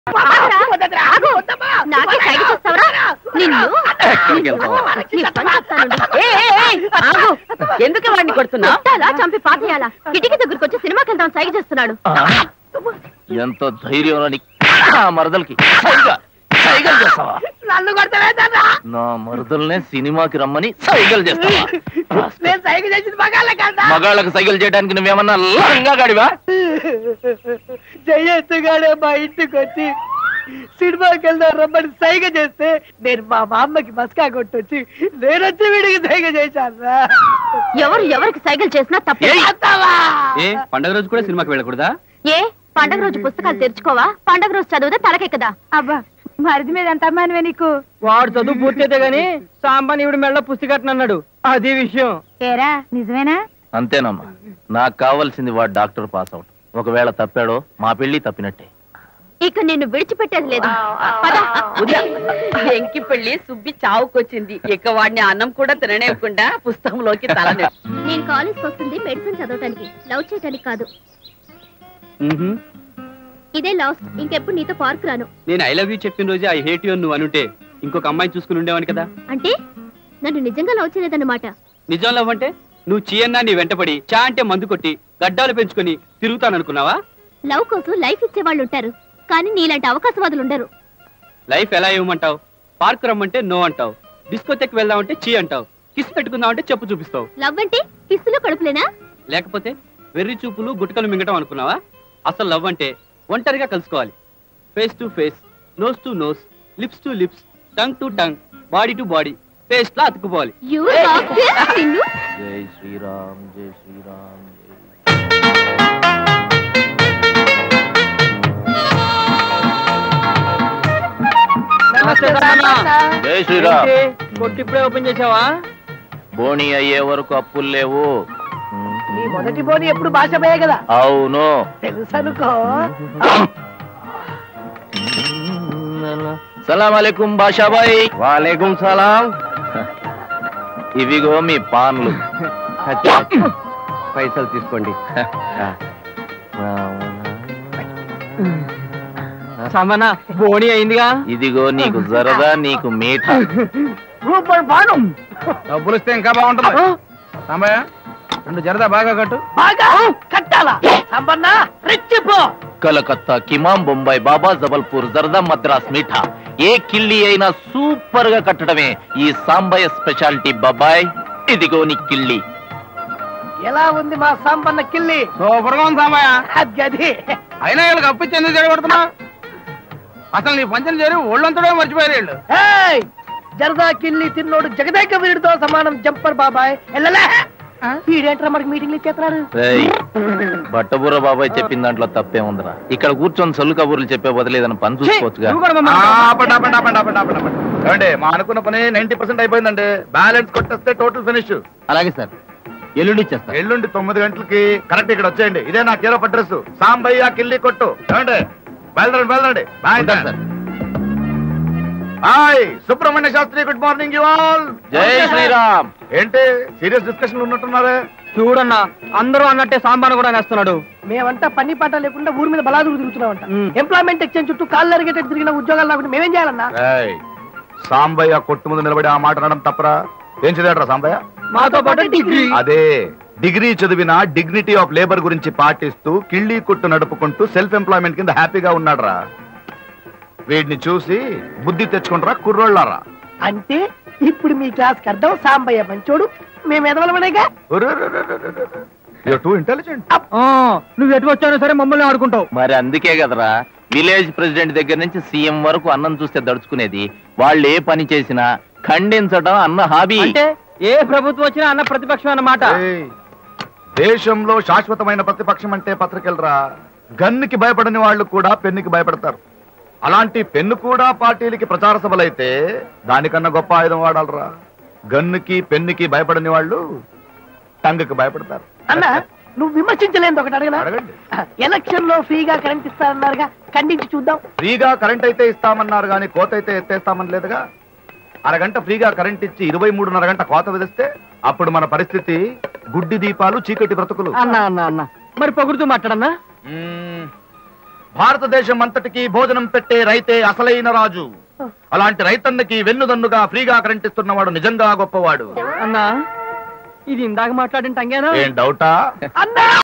ఆగురా. ఆగు. నాకే సైడ్ చేస్తావరా నిన్ను ఎక్కడికి వెళ్తావా? నీ పని చెప్తానుండు. ఏయ్, ఏయ్, ఏయ్, ఆగు. ఎందుకు వాడిని కొడుతున్నావు కొట్టాలా చంపి పాతేయాలా కిటికీ దగ్గరకు వచ్చి సినిమాకి వెళ్దాం సైగ చేస్తున్నాడు ఎంత ధైర్యం నీకు నా మరదలకి సైగా సైగలు చేస్తావా నన్ను కొడతావేదన్నా నా మరదల్నే సినిమాకి రమ్మని సైగలు చేస్తావా నేను సైకి చేసింది మగాళ్ళ కదా మగాళ్ళకి సైకిల్ చేయడానికి నువ్వేమన్నా లంగా గాడివా జయత్తుగాడే మా ఇంటికి వచ్చి సినిమాకి వెళ్దాం రమ్మని సైగ చేస్తే నేను మా మా అమ్మకి మస్కా కొట్టొచ్చి నేను వచ్చి వీడికి సైగ చేశాను ఎవరు ఎవరికి సైకిల్ చేసినా తప్పే ఏయ్! ఏ పండగ రోజు కూడా సినిమాకి వెళ్ళకూడదా ఏ పండగ రోజు పుస్తకాలు తెరుచుకోవా పండగ రోజు చదివితే తలకెక్కదా అబ్బా మరిది మీద ఎంత అమ్మానివే నీకు వాడు చదువు పూర్తయితే గాని సాంబాన్ ఇవిడ మెళ్ళ పుస్తకట్టను అన్నాడు అది విషయం ఏరా నిజమేనా అంతేనమ్మా నాకు కావాల్సింది వాడు డాక్టర్ పాస్ అవుట్ ఒకవేళ తప్పాడో మా పెళ్లి తప్పినట్టే ఇక నిన్ను విడిచిపెట్టేది లేదు పద. వెంకి పెళ్లి సుబ్బి చావుకొచ్చింది ఇక వాడిని అన్నం కూడా తిననేవ్వకుండా పుస్తకంలోకి తల నేను కాలేజ్కి వస్తుంది మెడిసిన్ చదవటానికి లవ్ చేయటానికి కాదు ఇదే లాస్ట్ ఇంకెప్పుడు నీతో పార్క్ రాను నేను ఐ లవ్ యూ చెప్పిన రోజే ఐ హేట్ యూ నువ్వు అనుంటే ఇంకొక అమ్మాయి చూసుకుని ఉండేవాని కదా అంటే నన్ను నిజంగా లవ్ చేయలేదన్నమాట నిజం లవ్ అంటే నువ్వు చీయన్నా నీ వెంటపడి చా అంటే మందు కొట్టి గడ్డాలు పెంచుకొని తిరుగుతాననుకున్నావా లవ్ కోసం లైఫ్ ఇచ్చే వాళ్ళు ఉంటారు కానీ నీలాంటి అవకాశవాదులు ఉండరు లైఫ్ ఎలా ఇవ్వమంటావు పార్క్ రమ్మంటే నో అంటావు డిస్కోతెక్ వెళ్దామంటే చీ అంటావు కిస్ పెట్టుకుందామంటే చెప్పు చూపిస్తావు లవ్ అంటే కిస్సులో కడుపులేనా లేకపోతే వెర్రి చూపులు గుటకలు మింగటం అనుకున్నావా అసలు లవ్ అంటే ఒంటరిగా కలుసుకోవాలి face to face nose to nose lips to lips tongue to tongue body to body paste లా అతుక్కుపోవాలి యూ నిన్ను జై శ్రీరామ్ జై శ్రీరామ్ జై జై శ్రీరామ్ కొట్టి ఇప్పుడే ఓపెన్ చేసావా బోణి అయ్యే వరకు అప్పులు లేవు నీ మొదటి బోని ఎప్పుడు భాష పోయే కదా అవును తెలుసు అనుకో సలాం అలైకుం బాషాబాయ్ వాలేకుం సలాం ఇవిగో మీ పాన్లు పైసలు తీసుకోండి సాంబన్న బోణి అయిందిగా ఇదిగో నీకు జరదా నీకు మీఠా రూపాయి పాను డబ్బులు ఇస్తే ఇంకా బాగుంటుంది సాంబయ్య రెండు జరదా బాగా కట్టు బాగా కట్టాలా సంపన్న రెచ్చిపో కలకత్తా కిమాం బొంబాయి బాబా జబల్పూర్ జరదా మద్రాస్ మీఠా ఏ కిల్లి అయినా సూపర్ గా కట్టడమే ఈ సాంబయ్య స్పెషాలిటీ బాబాయ్ ఇదిగో నీ కిల్లి ఎలా ఉంది మా సంపన్న కిల్లి సూపర్ గా ఉంది సాంబయ్య గది అయినా వీళ్ళకి అప్పిచ్చి ఎందుకు చెడగొడుతున్నా అసలు నీ పంచం చేరి ఒళ్ళంతడే మర్చిపోయారు వీళ్ళు ఏయ్! జరదా కిల్లి తిన్నోడు జగదేక వీడితో సమానం జంపర్ బాబాయ్ ఎల్లలే వీడేంట్రా మనకి మీటింగ్లు ఇచ్చేస్తున్నాడు రేయ్, బట్టబుర్ర బాబాయ్ చెప్పిన దాంట్లో తప్పే ఉందిరా ఇక్కడ కూర్చొని సొల్లు కబుర్లు చెప్పే బదిలేదని పని చూసుకోవచ్చుగా ఆ, ఆపండి, ఆపండి, ఆపండి, ఆపండి, ఆపండి, ఆపండి. ఏమండి మా అనుకున్న పని నైన్టీ పర్సెంట్ అయిపోయిందండి బ్యాలెన్స్ కొట్టేస్తే టోటల్ ఫినిష్ అలాగే సార్ ఎల్లుండి ఇచ్చేస్తా ఎల్లుండి తొమ్మిది గంటలకి కరెక్ట్ ఇక్కడ వచ్చేయండి ఇదే నా కీరప్ అడ్రస్ సాంబయ్య కిల్లి కొట్టు ఏమండి వెళ్ళండి వెళ్ళండి బాయ్ ఉంటాను sir hi Subrahmanya Shastri good morning you all జై శ్రీరామ్ ఏంటి సీరియస్ డిస్కషన్ ఉన్నట్టున్నారే చూడన్నా అందరూ అన్నట్టే సాంబాన్ కూడా నేస్తున్నాడు మేమంతా పని పాట లేకుండా ఊరి మీద బలాదులు తిరుగుతున్నామంట మ్. ఎంప్లాయ్మెంట్ ఎక్స్చేంజ్ చుట్టూ కాళ్ళు అరిగేటట్టు తిరిగిన ఉద్యోగాలు లేకుండా మేమేం చేయాలన్నా ఏయ్, సాంబయ్య కొట్టు ముందు నిలబడి ఆ మాట అనడం తప్పరా ఏం చదివాడరా సాంబయ్య మాతో పాటు డిగ్రీ అదే డిగ్రీ చదివిన డిగ్నిటీ ఆఫ్ లేబర్ గురించి పాటిస్తూ కిళ్ళీ కొట్టు నడుపుకుంటూ సెల్ఫ్ ఎంప్లాయ్మెంట్ కింద హ్యాపీగా ఉన్నాడురా వీడిని చూసి బుద్ధి తెచ్చుకుంటారా కుర్రోళ్ళారా అంటే ఇప్పుడు మీ క్లాస్ అర్థం సాంబయ్య మంచోడు మేము ఎదవలమనేగా టూ ఇంటెలిజెంట్ నువ్వు ఎటు వచ్చానో సరే మమ్మల్ని ఆడుకుంటావు మరి అందుకే కదరా విలేజ్ ప్రెసిడెంట్ దగ్గర నుంచి సీఎం వరకు అన్నం చూస్తే దడుచుకునేది వాళ్ళు ఏ పని చేసినా ఖండించడం అన్న హాబీ అంటే ఏ ప్రభుత్వం వచ్చినా అన్న ప్రతిపక్షం అన్నమాట దేశంలో శాశ్వతమైన ప్రతిపక్షం అంటే పత్రికలరా గన్నుకి భయపడని వాళ్ళు కూడా పెన్నుకి భయపడతారు అలాంటి పెన్ను కూడా పార్టీలకి ప్రచార సభలైతే దానికన్నా గొప్ప ఆయుధం వాడాలరా గన్నుకి పెన్నుకి భయపడని వాళ్ళు టంగుకి భయపడతారు అన్న నువ్వు విమర్శించలేదు ఒకటి అడగనా అడగండి ఎలక్షన్ లో ఫ్రీగా కరెంట్ ఇస్తారన్నారుగా ఖండించి చూద్దాం ఫ్రీగా కరెంట్ అయితే ఇస్తామన్నారు కానీ కోత అయితే ఎత్తేస్తామని లేదుగా అరగంట ఫ్రీగా కరెంట్ ఇచ్చి ఇరవై మూడున్నర గంట కోత విధిస్తే అప్పుడు మన పరిస్థితి గుడ్డి దీపాలు చీకటి బ్రతుకులు అన్న అన్న అన్న మరి పొగుడుతూ మాట్లాడన్నా మ్మ్. భారతదేశం అంతటికి భోజనం పెట్టే రైతే అసలైన రాజు అలాంటి రైతన్నకి వెన్నుదన్నుగా ఫ్రీగా కరెంట్ ఇస్తున్నవాడు నిజంగా గొప్పవాడు అన్నా ఇది ఇందాక మాట్లాడిన టంగేనా ఏం డౌటా అన్నా